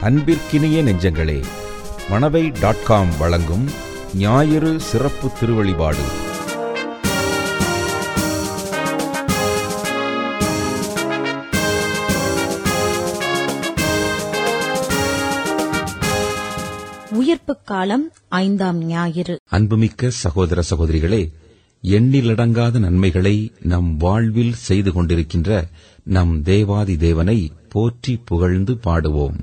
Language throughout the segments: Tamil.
அன்பிற்கினிய நெஞ்சங்களே மணவை டாட் காம் வழங்கும் ஞாயிறு சிறப்பு திருவழிபாடு உயிர்ப்புக் காலம் ஐந்தாம் ஞாயிறு அன்புமிக்க சகோதர சகோதரிகளே எண்ணிலடங்காத நன்மைகளை நம் வாழ்வில் செய்து கொண்டிருக்கின்ற நம் தேவாதி தேவனை போற்றி புகழ்ந்து பாடுவோம்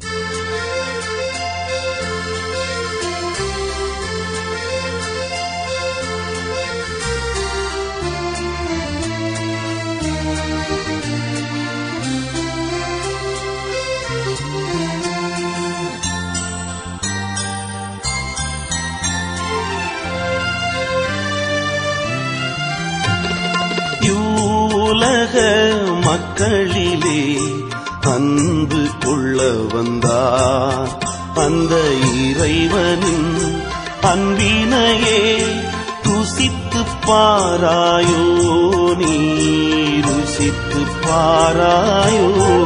யூலக மக்களிலே அன்பு கொள்ள வந்தார் அந்த இறைவனின் அன்பினையே ருசித்து பாராயோ நீ ருசித்து பாராயோ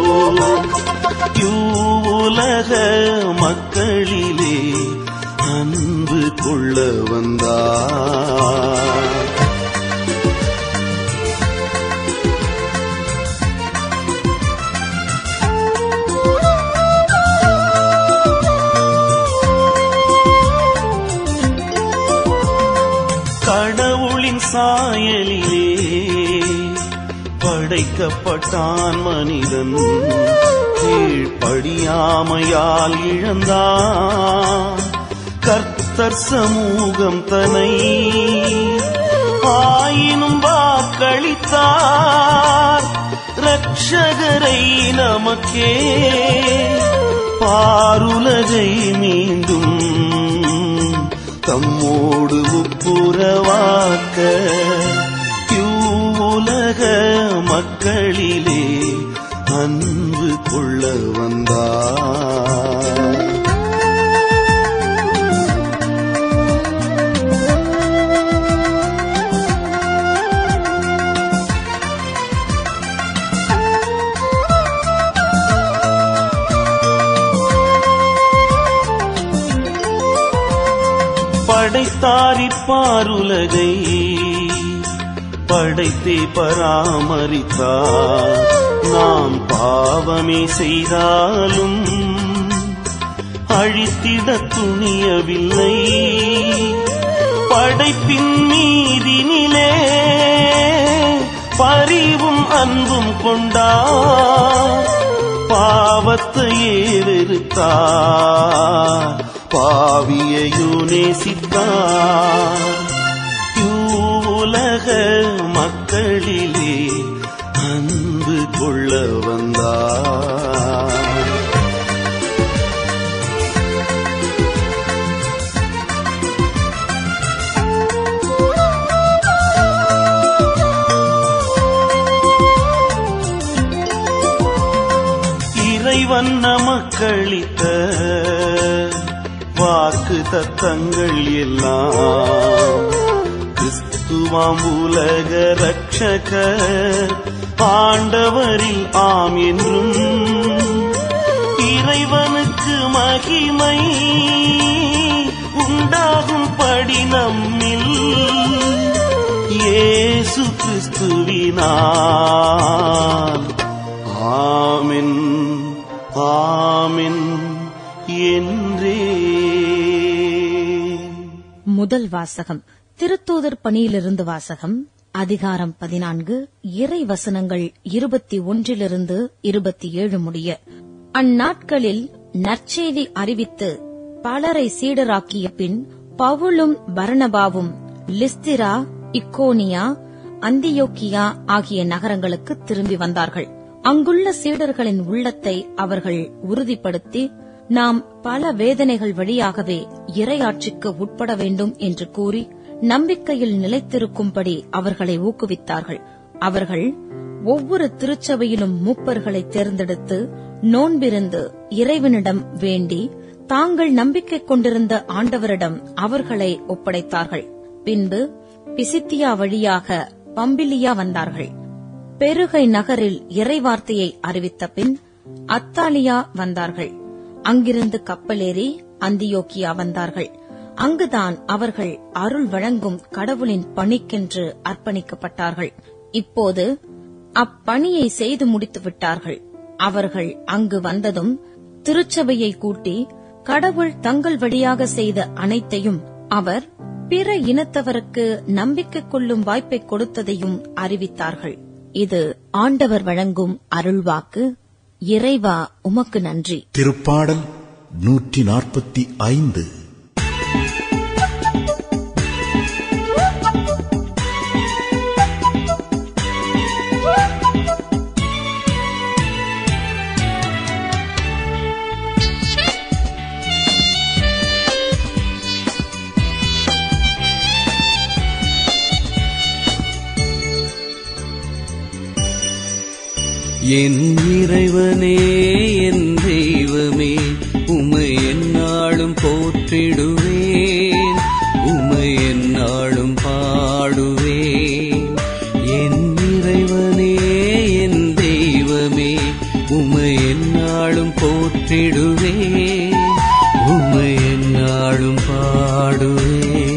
யூலக மக்களிலே அன்பு கொள்ள வந்தார் கடவுளின் சாயலிலே படைக்கப்பட்டான் மனிதன் கீழ்ப்படியாமையால் இழந்தான் கர்த்தர் சமூகம் தனை ஆயினும் வாக்களித்தார் ரட்சகரை நமக்கே பாருலகை மீண்டும் தம்மோடு ஒப்புரவாக்க உலக மக்களிலே அன்பு கொள்ள வந்தார் படைத்தாரிப்பாருலகை படைத்தே பராமரித்தார் நாம் பாவமே செய்தாலும் அழித்திட துணியவில்லை படைப்பின் மீதினிலே பரிவும் அன்பும் கொண்டார் பாவத்தையே வெறுத்தார் பாவியையோ நேசித்தார் உலக மக்களிலே அன்பு கொள்ள வந்தார் இறைவன் நமக்களித்த வாக்கு தத்தங்கள் எல்லாம் கிறிஸ்துவாம் உலக ரட்சக ஆண்டவரில் ஆம் என்றும் இறைவனுக்கு மகிமை உண்டாகும் படி நம்மில் இயேசு கிறிஸ்துவினால் ஆமென் ஆமென் என்றே முதல் வாசகம் திருத்தூதர் பணியிலிருந்து வாசகம் அதிகாரம் பதினான்கு இறை வசனங்கள் இருபத்தி ஒன்றிலிருந்து இருபத்தி ஏழு முடிய அந்நாட்களில் நற்செய்தி அறிவித்து பலரை சீடராக்கிய பின் பவுலும் பரணபாவும் லிஸ்திரா இக்கோனியா அந்தியோக்கியா ஆகிய நகரங்களுக்கு திரும்பி வந்தார்கள் அங்குள்ள சீடர்களின் உள்ளத்தை அவர்கள் உறுதிப்படுத்தி நாம் பல வேதனைகள் வழியாகவே இறையாட்சிக்கு உட்பட வேண்டும் என்று கூறி நம்பிக்கையில் நிலைத்திருக்கும்படி அவர்களை ஊக்குவித்தார்கள் அவர்கள் ஒவ்வொரு திருச்சபையிலும் மூப்பர்களை தேர்ந்தெடுத்து நோன்பிருந்து இறைவனிடம் வேண்டி தாங்கள் நம்பிக்கை கொண்டிருந்த ஆண்டவரிடம் அவர்களை ஒப்படைத்தார்கள் பின்பு பிசித்தியா வழியாக பம்பிலியா வந்தார்கள் பெருகை நகரில் இறைவார்த்தையை அறிவித்த பின் அத்தாலியா வந்தார்கள் அங்கிருந்து கப்பலேறி அந்தியோக்கியா வந்தார்கள் அங்குதான் அவர்கள் அருள் வழங்கும் கடவுளின் பணிக்கென்று அர்ப்பணிக்கப்பட்டார்கள் இப்போது அப்பணியை செய்து முடித்து விட்டார்கள் அவர்கள் அங்கு வந்ததும் திருச்சபையை கூட்டி கடவுள் தங்கள் வழியாக செய்த அனைத்தையும் அவர் பிற இனத்தவருக்கு நம்பிக்கை கொள்ளும் வாய்ப்பை கொடுத்ததையும் அறிவித்தார்கள் இது ஆண்டவர் வழங்கும் அருள்வாக்கு இறைவா உமக்கு நன்றி திருப்பாடல் நூற்றி நாற்பத்தி ஐந்து என் இறைவனே என் தெய்வமே உமை எந்நாளும் போற்றிடுவேன் உமை எந்நாளும் பாடுவேன் என் இறைவனே என் தெய்வமே உமை எந்நாளும் போற்றிடுவேன் உமை எந்நாளும் பாடுவேன்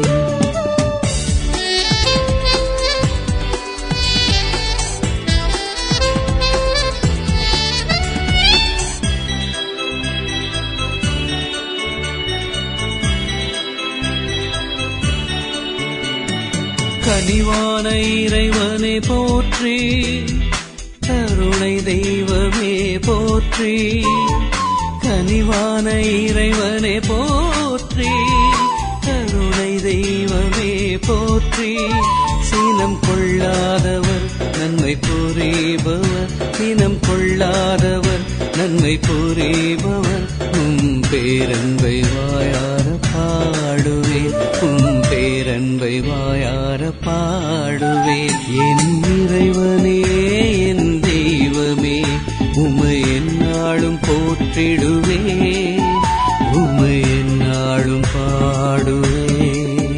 கனிவான இறைவனை போற்றி கருணை தெய்வமே போற்றி கனிவான இறைவனை போற்றி கருணை தெய்வமே போற்றி சீனம் கொள்ளாதவர் நன்மை புரிபவர் சீனம் கொள்ளாதவர் நன்மை புரிபவர் உம் பேரன்பை வாயார பாடுவேன் உம் பேரன்பை வாயார பாடுவேன் என் இறைவனே என் தெய்வமே உமை எந்நாளும் போற்றிடுவேன் உமை எந்நாளும் பாடுவேன்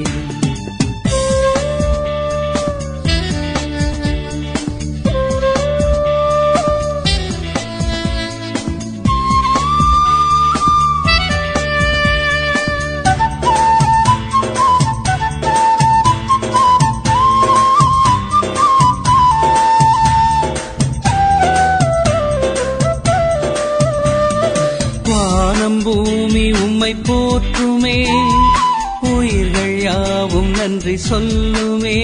வானம் பூமி உம்மை போற்றுமே உயிர்கள் யாவும் நன்றி சொல்லுமே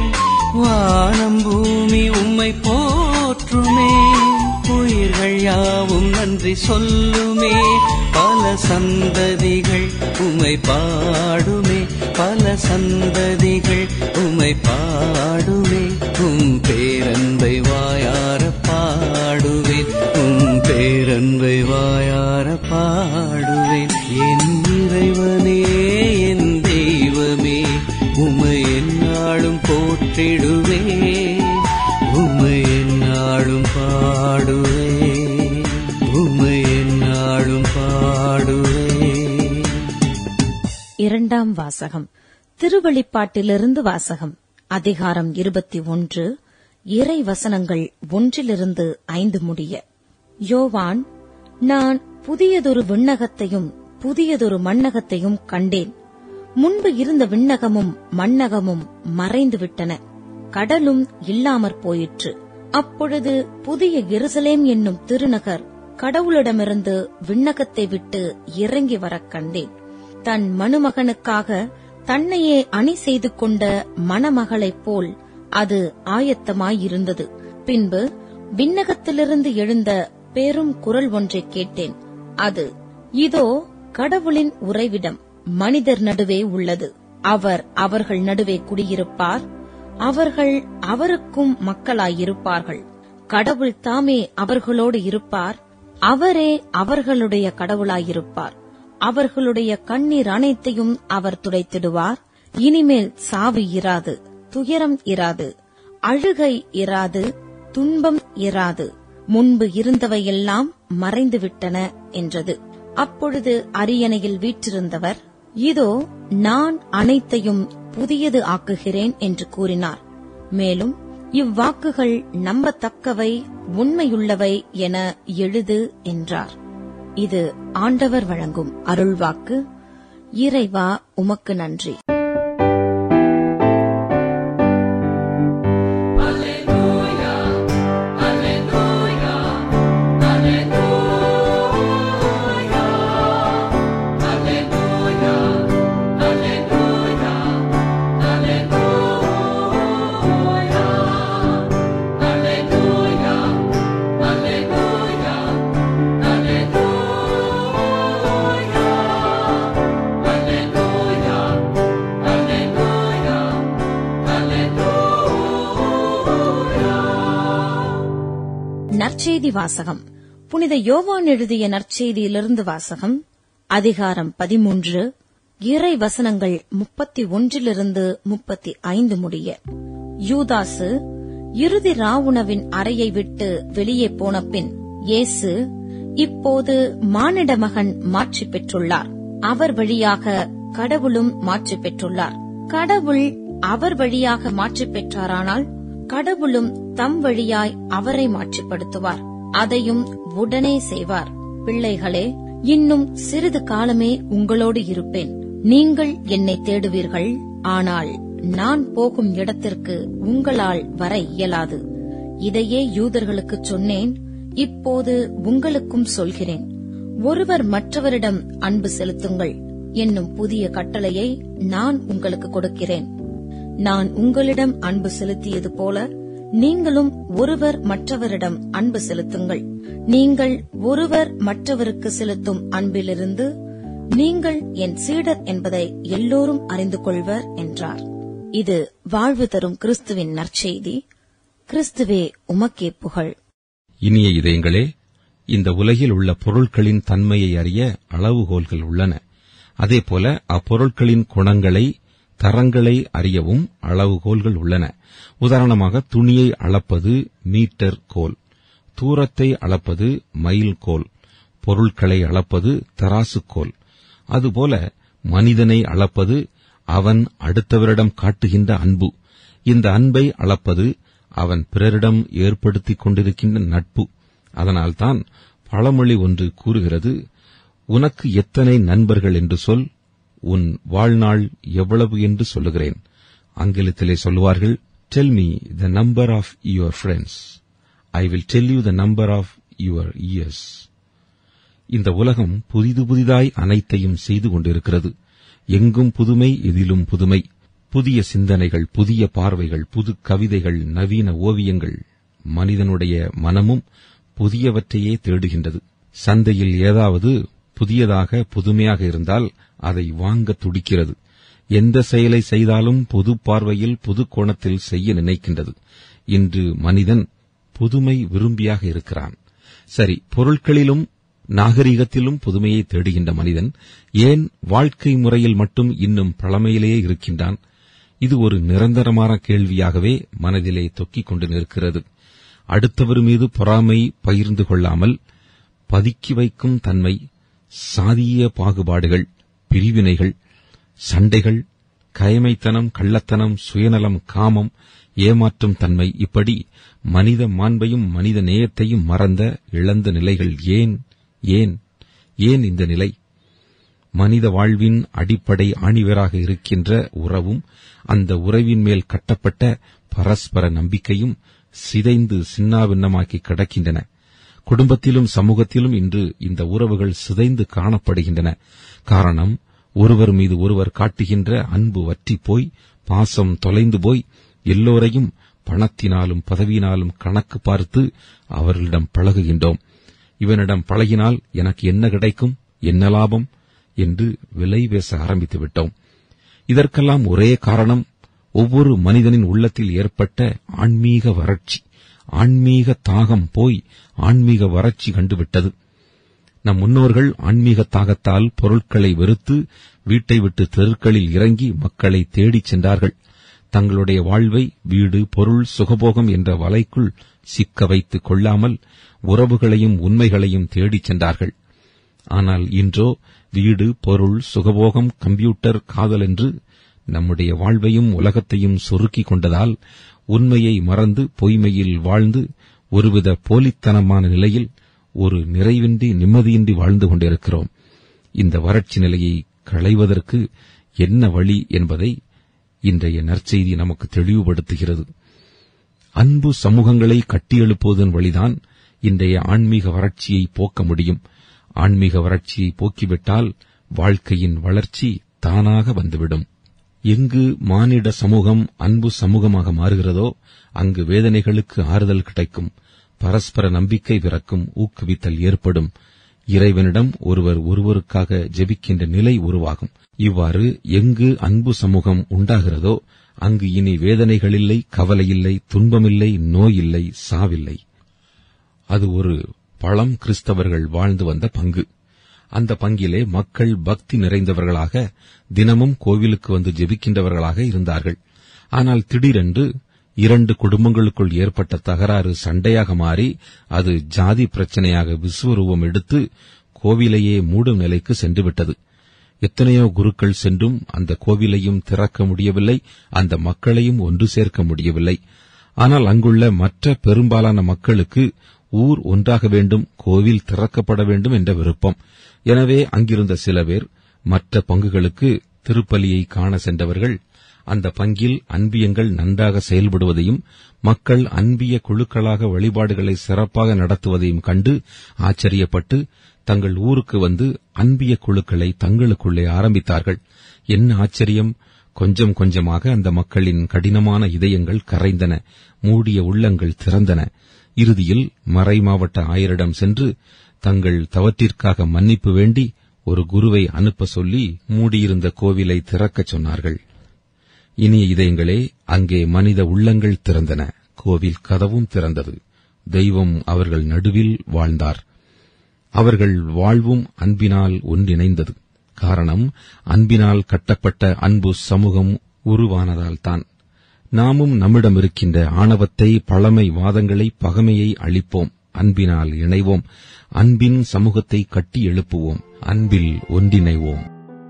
வானம் பூமி உம்மை போற்றுமே உயிர்கள் யாவும் நன்றி சொல்லுமே பல சந்ததிகள் உம்மை பாடுமே பல சந்ததிகள் உம்மை பாடுமே உம் பேரன்பை வாயார பாடுவேன் உம் பேரன்பை வாயார பாடுவேன் என் இறைவனே என் தெய்வமே உமை எந்நாளும் போற்றிடுவேன் உமை எந்நாளும் பாடுவேன் உமை எந்நாளும் பாடுவேன் இரண்டாம் வாசகம் திருவெளிப்பாட்டிலிருந்து வாசகம் அதிகாரம் இருபத்தி ஒன்று இறை வசனங்கள் ஒன்றிலிருந்து ஐந்து முடிய யோவான் நான் புதியதொரு விண்ணகத்தையும் புதியதொரு மண்ணகத்தையும் கண்டேன் முன்பு இருந்த விண்ணகமும் மண்ணகமும் மறைந்து விட்டன கடலும் இல்லாமற் போயிற்று அப்பொழுது புதிய எருசலேம் என்னும் திருநகர் கடவுளிடமிருந்து விண்ணகத்தை விட்டு இறங்கி வரக் கண்டேன் தன் மணுமகனுக்காக தன்னையே அணி செய்து கொண்ட மணமகளைப் போல் அது ஆயத்தமாயிருந்தது பின்பு விண்ணகத்திலிருந்து எழுந்த பெரும் குரல் ஒன்றைக் கேட்டேன் அது இதோ கடவுளின் உறைவிடம் மனிதர் நடுவே உள்ளது அவர் அவர்கள் நடுவே குடியிருப்பார் அவர்கள் அவருக்கும் மக்களாயிருப்பார்கள் கடவுள் தாமே அவர்களோடு இருப்பார் அவரே அவர்களுடைய கடவுளாயிருப்பார் அவர்களுடைய கண்ணீர் அனைத்தையும் அவர் துடைத்திடுவார் இனிமேல் சாவு இராது துயரம் இராது அழுகை இராது துன்பம் இராது முன்பு இருந்தவையெல்லாம் மறைந்துவிட்டன என்றது அப்பொழுது அரியணையில் வீற்றிருந்தவர் இதோ நான் அனைத்தையும் புதியது ஆக்குகிறேன் என்று கூறினார் மேலும் இவ்வாக்குகள் நம்பத்தக்கவை உண்மையுள்ளவை என எழுது என்றார் இது ஆண்டவர் வழங்கும் அருள்வாக்கு இறைவா உமக்கு நன்றி நற்செய்தி வாசகம் புனித யோவான் எழுதிய நற்செய்தியிலிருந்து வாசகம் அதிகாரம் பதிமூன்று இறை வசனங்கள் முப்பத்தி ஒன்றிலிருந்து முப்பத்தி ஐந்து முடிய யூதாசு இறுதி ராவுணவின் அறையை விட்டு வெளியே போன பின் இயேசு இப்போது மானிட மகன் மாற்றி பெற்றுள்ளார் அவர் வழியாக கடவுளும் மாற்றி பெற்றுள்ளார் கடவுள் அவர் வழியாக மாற்றி பெற்றாரானால் கடவுளும் தம் வழியாய் அவரை மாற்றிப்படுத்துவார் அதையும் உடனே செய்வார் பிள்ளைகளே இன்னும் சிறிது காலமே உங்களோடு இருப்பேன் நீங்கள் என்னை தேடுவீர்கள் ஆனால் நான் போகும் இடத்திற்கு உங்களால் வர இயலாது இதையே யூதர்களுக்குச் சொன்னேன் இப்போது உங்களுக்கும் சொல்கிறேன் ஒருவர் மற்றவரிடம் அன்பு செலுத்துங்கள் என்னும் புதிய கட்டளையை நான் உங்களுக்கு கொடுக்கிறேன் நான் உங்களிடம் அன்பு செலுத்தியது போல நீங்களும் ஒருவர் மற்றவரிடம் அன்பு செலுத்துங்கள் நீங்கள் ஒருவர் மற்றவருக்கு செலுத்தும் அன்பிலிருந்து நீங்கள் என் சீடர் என்பதை எல்லோரும் அறிந்து கொள்வர் என்றார் இது வாழ்வு தரும் கிறிஸ்துவின் நற்செய்தி கிறிஸ்துவே உமக்கே புகழ் இனிய இதயங்களே இந்த உலகில் உள்ள பொருட்களின் தன்மையை அறிய அளவுகோல்கள் உள்ளன அதேபோல அப்பொருட்களின் குணங்களை தரங்களை அறியவும் அளவுகோல்கள் உள்ளன உதாரணமாக துணியை அளப்பது மீட்டர் கோல் தூரத்தை அளப்பது மைல் கோல் பொருட்களை அளப்பது தராசு கோல் அதுபோல மனிதனை அளப்பது அவன் அடுத்தவரிடம் காட்டுகின்ற அன்பு இந்த அன்பை அளப்பது அவன் பிறரிடம் ஏற்படுத்திக் கொண்டிருக்கின்ற நட்பு அதனால்தான் பழமொழி ஒன்று கூறுகிறது உனக்கு எத்தனை நண்பர்கள் என்று சொல் உன் வாழ்நாள் எவ்வளவு என்று சொல்லுகிறேன் ஆங்கிலத்திலே சொல்லுவார்கள் tell me the number of your friends I will tell you the number of your years இந்த உலகம் புதிது புதிதாய் அனைத்தையும் செய்து கொண்டிருக்கிறது எங்கும் புதுமை எதிலும் புதுமை புதிய சிந்தனைகள் புதிய பார்வைகள் புது கவிதைகள் நவீன ஓவியங்கள் மனிதனுடைய மனமும் புதியவற்றையே தேடுகின்றது சந்தையில் ஏதாவது புதியதாக புதுமையாக இருந்தால் அதை வாங்க துடிக்கிறது எந்த செயலை செய்தாலும் பொது பார்வையில் புது கோணத்தில் செய்ய நினைக்கின்றது இன்று மனிதன் புதுமை விரும்பியாக இருக்கிறான் சரி பொருட்களிலும் நாகரிகத்திலும் புதுமையை தேடுகின்ற மனிதன் ஏன் வாழ்க்கை முறையில் மட்டும் இன்னும் பழமையிலேயே இருக்கின்றான் இது ஒரு நிரந்தரமான கேள்வியாகவே மனதிலே தொக்கிக் கொண்டு நிற்கிறது அடுத்தவர் மீது பொறாமை பகிர்ந்து கொள்ளாமல் பதுக்கி வைக்கும் தன்மை சாதிய பாகுபாடுகள் பிரிவினைகள் சண்டைகள் கயமைத்தனம் கள்ளத்தனம் சுயநலம் காமம் ஏமாற்றும் தன்மை இப்படி மனித மாண்பையும் மனித நேயத்தையும் மறந்த இழந்த நிலைகள் ஏன் ஏன் ஏன் இந்த நிலை மனித வாழ்வின் அடிப்படை ஆணிவராக இருக்கின்ற உறவும் அந்த உறவின் மேல் கட்டப்பட்ட பரஸ்பர நம்பிக்கையும் சிதைந்து சின்னாபின்னமாக்கி கிடக்கின்றன குடும்பத்திலும் சமூகத்திலும் இன்று இந்த உறவுகள் சிதைந்து காணப்படுகின்றன காரணம் ஒருவர் மீது ஒருவர் காட்டுகின்ற அன்பு வற்றிப் போய் பாசம் தொலைந்து போய் எல்லோரையும் பணத்தினாலும் பதவியினாலும் கணக்கு பார்த்து அவர்களிடம் பழகுகின்றோம் இவனிடம் பழகினால் எனக்கு என்ன கிடைக்கும் என்ன லாபம் என்று விலை பேச ஆரம்பித்து விட்டோம் இதற்கெல்லாம் ஒரே காரணம் ஒவ்வொரு மனிதனின் உள்ளத்தில் ஏற்பட்ட ஆன்மீக வறட்சி ஆன்மீக தாகம் போய் ஆன்மீக வறட்சி கண்டுவிட்டது நம் முன்னோர்கள் ஆன்மீக தாகத்தால் பொருட்களை வெறுத்து வீட்டை விட்டு தெருக்களில் இறங்கி மக்களை தேடிச் சென்றார்கள் தங்களுடைய வாழ்வை வீடு பொருள் சுகபோகம் என்ற வலைக்குள் சிக்க வைத்துக் கொள்ளாமல் உறவுகளையும் உண்மைகளையும் தேடிச் சென்றார்கள் ஆனால் இன்றோ வீடு பொருள் சுகபோகம் கம்ப்யூட்டர் காதல் என்று நம்முடைய வாழ்வையும் உலகத்தையும் சொருக்கிக் கொண்டதால் உண்மையை மறந்து பொய்மையில் வாழ்ந்து ஒருவித போலித்தனமான நிலையில் ஒரு நிறைவின்றி நிம்மதியின்றி வாழ்ந்து கொண்டிருக்கிறோம் இந்த வறட்சி நிலையை களைவதற்கு என்ன வழி என்பதை இன்றைய நற்செய்தி நமக்கு தெளிவுபடுத்துகிறது அன்பு சமூகங்களை கட்டியெழுப்புவதன் வழிதான் இன்றைய ஆன்மீக வறட்சியை போக்க முடியும் ஆன்மீக வறட்சியை போக்கிவிட்டால் வாழ்க்கையின் வளர்ச்சி தானாக வந்துவிடும் எங்கு மானிட சமூகம் அன்பு சமூகமாக மாறுகிறதோ அங்கு வேதனைகளுக்கு ஆறுதல் கிடைக்கும் பரஸ்பர நம்பிக்கை பிறக்கும் ஊக்குவித்தல் ஏற்படும் இறைவனிடம் ஒருவர் ஒருவருக்காக ஜெபிக்கின்ற நிலை உருவாகும் இவ்வாறு எங்கு அன்பு சமூகம் உண்டாகிறதோ அங்கு இனி வேதனைகளில்லை கவலையில்லை துன்பமில்லை நோயில்லை சாவில்லை அது ஒரு பழம் கிறிஸ்தவர்கள் வாழ்ந்து வந்த பங்கு அந்த பங்கிலே மக்கள் பக்தி நிறைந்தவர்களாக தினமும் கோவிலுக்கு வந்து ஜெபிக்கின்றவர்களாக இருந்தார்கள் ஆனால் திடீரென்று இரண்டு குடும்பங்களுக்குள் ஏற்பட்ட தகராறு சண்டையாக மாறி அது ஜாதி பிரச்சனையாக விஸ்வரூபம் எடுத்து கோவிலையே மூடும் நிலைக்கு சென்றுவிட்டது எத்தனையோ குருக்கள் சென்றும் அந்த கோவிலையும் திறக்க முடியவில்லை அந்த மக்களையும் ஒன்று சேர்க்க முடியவில்லை ஆனால் அங்குள்ள மற்ற பெரும்பாலான மக்களுக்கு ஊர் ஒன்றாக வேண்டும் கோவில் திறக்கப்பட வேண்டும் என்ற விருப்பம் எனவே அங்கிருந்த சில பேர் மற்ற பங்குகளுக்கு திருப்பலியை காண சென்றவர்கள் அந்த பங்கில் அன்பியங்கள் நன்றாக செயல்படுவதையும் மக்கள் அன்பிய குழுக்களாக வழிபாடுகளை சிறப்பாக நடத்துவதையும் கண்டு ஆச்சரியப்பட்டு தங்கள் ஊருக்கு வந்து அன்பிய குழுக்களை தங்களுக்குள்ளே ஆரம்பித்தார்கள் என்ன ஆச்சரியம் கொஞ்சம் கொஞ்சமாக அந்த மக்களின் கடினமான இதயங்கள் கரைந்தன மூடிய உள்ளங்கள் திறந்தன இறுதியில் மறை மாவட்ட ஆயரிடம் சென்று தங்கள் தவற்றிற்காக மன்னிப்பு வேண்டி ஒரு குருவை அனுப்ப சொல்லி மூடியிருந்த கோவிலை திறக்கச் சொன்னார்கள் இனிய இதயங்களே அங்கே மனித உள்ளங்கள் திறந்தன கோவில் கதவும் திறந்தது தெய்வம் அவர்கள் நடுவில் வாழ்ந்தார் அவர்கள் வாழ்வும் அன்பினால் ஒன்றிணைந்தது காரணம் அன்பினால் கட்டப்பட்ட அன்பு சமூகம் உருவானதால்தான் நாமும் நம்மிடம் இருக்கின்ற ஆணவத்தை பழமை வாதங்களை பகமையை அழிப்போம் அன்பினால் இணைவோம் அன்பின் சமூகத்தை கட்டி எழுப்புவோம் அன்பில் ஒன்றிணைவோம்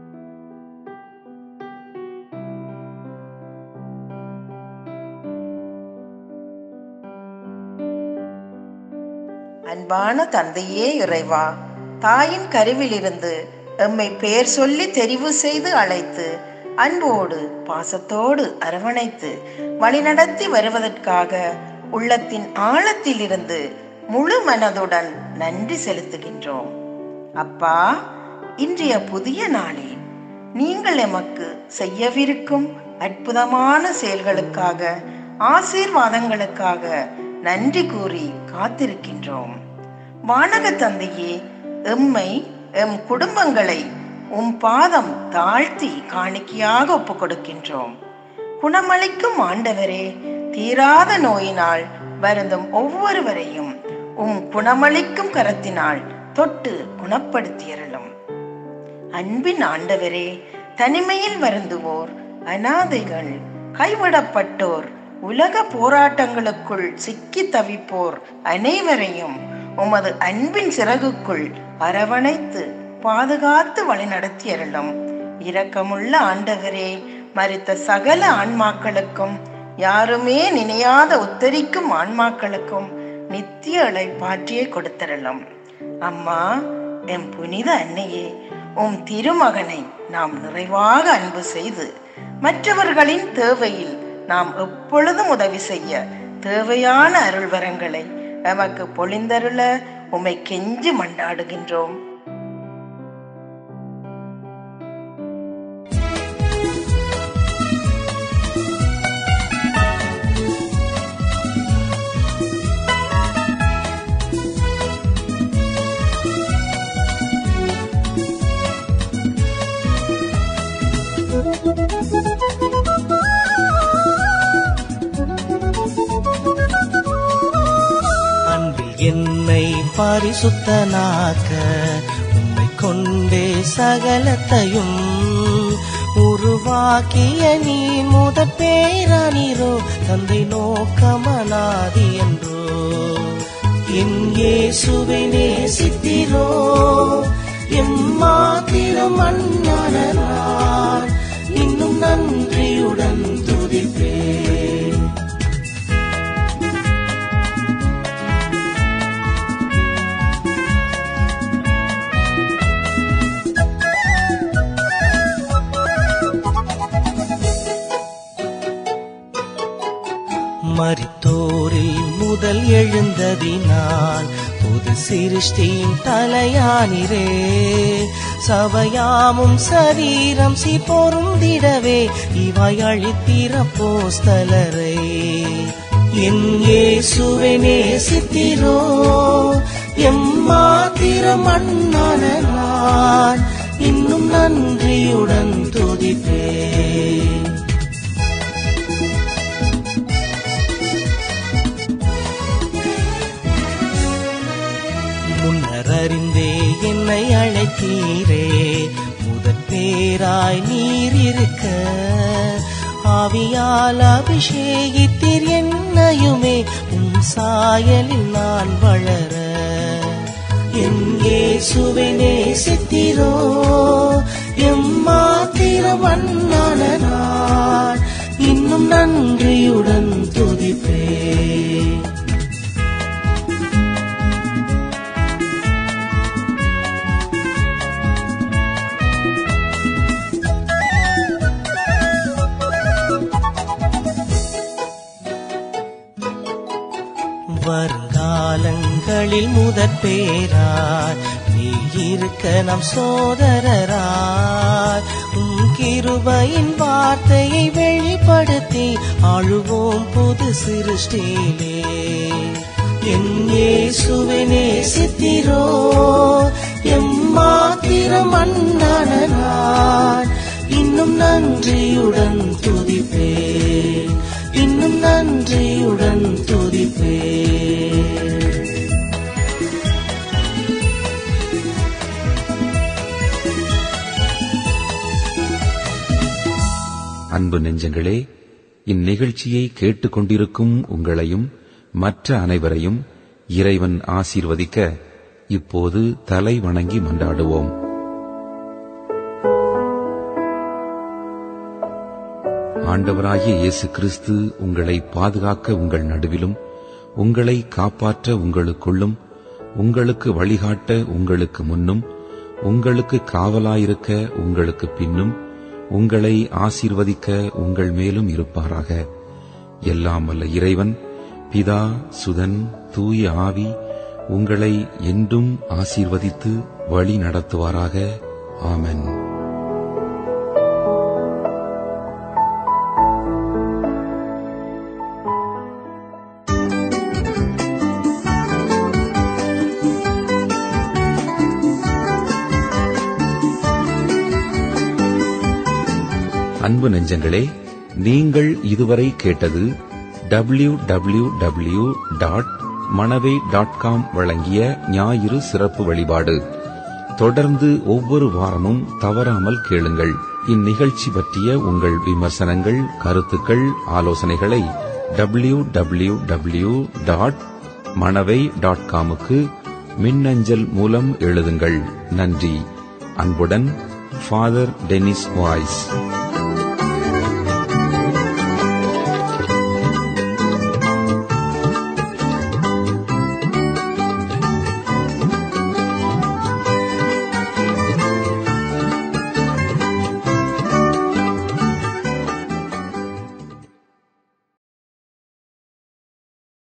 அன்பான தந்தையே இறைவா தாயின் கருவிலிருந்து எம்மை பெயர் சொல்லி தெரிவு செய்து அழைத்து அன்போடு பாசத்தோடு அரவணைத்து வழிநடத்தி வருவதற்காக உள்ளத்தின் ஆழத்திலிருந்து முழு மனதுடன் நன்றி செலுத்துகின்றோம் அப்பா இன்றைய புதிய நாளில் நீங்கள் எமக்கு செய்யவிருக்கும் அற்புதமான செயல்களுக்காக ஆசீர்வாதங்களுக்காக நன்றி கூறி காத்திருக்கின்றோம் வானக தந்தையே எம்மை எம் குடும்பங்களை உம் பாதம் தாழ்த்தி காணிக்கையாக ஒப்புக் கொடுக்கின்றோம் குணமளிக்கும் ஆண்டவரே தீராத நோயினால் வருந்தும் ஒவ்வொருவரையும் உம் குணமளிக்கும் கரத்தினால் தொட்டு குணப்படுத்தியறலும் அன்பின் ஆண்டவரே தனிமையில் வருந்துவோர் அனாதைகள் கைவிடப்பட்டோர் உலக போராட்டங்களுக்குள் சிக்கி தவிப்போர் அனைவரையும் உமது அன்பின் சிறகுக்குள் அரவணைத்து பாதுகாத்து வழிநடத்தியருளும் இரக்கமுள்ள ஆண்டவரே மறித்த சகல ஆன்மாக்களுக்கும் யாருமே நினையாத உத்தரிக்கும் ஆன்மாக்களுக்கும் நித்திய இழைப்பாற்றியை கொடுத்தரலும் அம்மா எம் புனித அன்னையே உம் திருமகனை நாம் நிறைவாக அன்பு செய்து மற்றவர்களின் தேவையில் நாம் எப்பொழுதும் உதவி செய்ய தேவையான அருள்வரங்களை எமக்கு பொழிந்தருள உமை கெஞ்சி மண்டாடுகின்றோம் அன்பில் என்னை பரிசுத்தனாக்க உம்மை கொண்டே சகலத்தையும் உருவாக்கிய நீ முத பேரானீரோ தந்தை நோக்கமனாதி என்றோ என் இயேசுவை நேசித்தீரோ எம்மாத்திரம் அண்ணான நான் இன்னும் நன்றியுடன் துதிப்பேன் மரித்தோரில் முதல் எழுந்ததினால் புது சிருஷ்டியின் தலையானிரே சபையாமும் சரீரம் சி பொருந்திடவே இவாய் அழித்திர போஸ்தலரை என் இயேசுவை நேசித்திரோ எம்மாத்திரம் அண்ணான நான் இன்னும் நன்றியுடன் துதிப்பேன் முன்னர் அறிந்தே என்னை அழைத்தீரே முதற் பேராய் நீர் இருக்க ஆவியால் அபிஷேகித்தீர் என்னையுமே உம் சாயலில் நான் வளர என் இயேசுவை நேசித்தீரோ எம்மாத்திரம் அண்ணான நான் இன்னும் நன்றியுடன் துதிப்பேன் வருங்காலங்களில் முதற் பேராய் நீ இருக்க நம் சோதரராய் உம் கிருபையின் வார்த்தையை வெளிப்படுத்தி ஆளுவோம் புது சிருஷ்டியிலே என் இயேசுவை நேசித்திரோ எம்மாத்திரம் அண்ணான நான் இன்னும் நன்றியுடன் துதிப்பேன் இன்னும் நன்றியுடன் துதிப்பேன் அன்பு நெஞ்சங்களே இந்நிகழ்ச்சியை கேட்டுக்கொண்டிருக்கும் உங்களையும் மற்ற அனைவரையும் இறைவன் ஆசீர்வதிக்க இப்போது தலை வணங்கி மன்றாடுவோம் ஆண்டவராகிய இயேசு கிறிஸ்து உங்களை பாதுகாக்க உங்கள் நடுவிலும் உங்களை காப்பாற்ற உங்களுக்குள்ளும் உங்களுக்கு வழிகாட்ட உங்களுக்கு முன்னும் உங்களுக்கு காவலாயிருக்க உங்களுக்கு பின்னும் உங்களை ஆசீர்வதிக்க உங்கள் மேலும் இருப்பாராக எல்லாம் வல்ல இறைவன் பிதா சுதன் தூய ஆவி உங்களை என்றும் ஆசீர்வதித்து வழி நடத்துவாராக ஆமென் அன்பு நெஞ்சங்களே நீங்கள் இதுவரை கேட்டது W W W dot Manavai dot com வழங்கிய ஞாயிறு சிறப்பு வழிபாடு தொடர்ந்து ஒவ்வொரு வாரமும் தவறாமல் கேளுங்கள் இந்நிகழ்ச்சி பற்றிய உங்கள் விமர்சனங்கள் கருத்துக்கள் ஆலோசனைகளை W W W dot Manavai dot காமுக்கு மின்னஞ்சல் மூலம் எழுதுங்கள் நன்றி அன்புடன் ஃபாதர் டெனிஸ் வாய்ஸ்